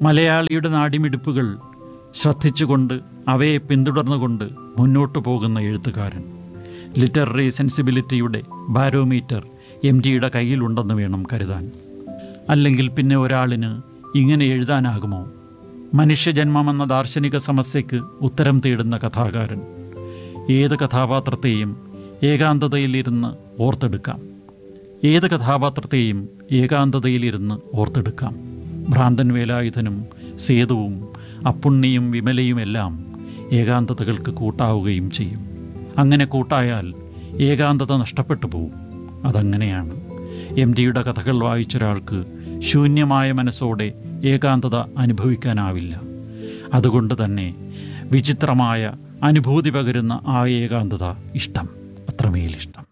മലയാളിയുടെ നാടിമിടിപ്പുകൾ ശ്രദ്ധിച്ചുകൊണ്ട് അവയെ പിന്തുടർന്നുകൊണ്ട് മുന്നോട്ടു പോകുന്ന എഴുത്തുകാരൻ ലിറ്റററി സെൻസിബിലിറ്റിയുടെ ബാരോമീറ്റർ എം ഡിയുടെ കയ്യിലുണ്ടെന്ന് വേണം കരുതാൻ അല്ലെങ്കിൽ പിന്നെ ഒരാളിന് ഇങ്ങനെ എഴുതാനാകുമോ മനുഷ്യജന്മമെന്ന ദാർശനിക സമസ്യയ്ക്ക് ഉത്തരം തേടുന്ന കഥാകാരൻ ഏത് കഥാപാത്രത്തെയും ഏകാന്തതയിലിരുന്ന് ഓർത്തെടുക്കാം ഏത് കഥാപാത്രത്തെയും ഏകാന്തതയിലിരുന്ന് ഓർത്തെടുക്കാം ഭ്രാന്തൻ വേലായുധനും സേതുവും അപ്പുണ്ണിയും വിമലയുമെല്ലാം ഏകാന്തതകൾക്ക് കൂട്ടാവുകയും ചെയ്യും അങ്ങനെ കൂട്ടായാൽ ഏകാന്തത നഷ്ടപ്പെട്ടു പോവും അതങ്ങനെയാണ് എം ഡിയുടെ കഥകൾ വായിച്ചൊരാൾക്ക് ശൂന്യമായ മനസ്സോടെ ഏകാന്തത അനുഭവിക്കാനാവില്ല അതുകൊണ്ട് തന്നെ വിചിത്രമായ അനുഭൂതി പകരുന്ന ആ ഏകാന്തത ഇഷ്ടം അത്രമേലിഷ്ടം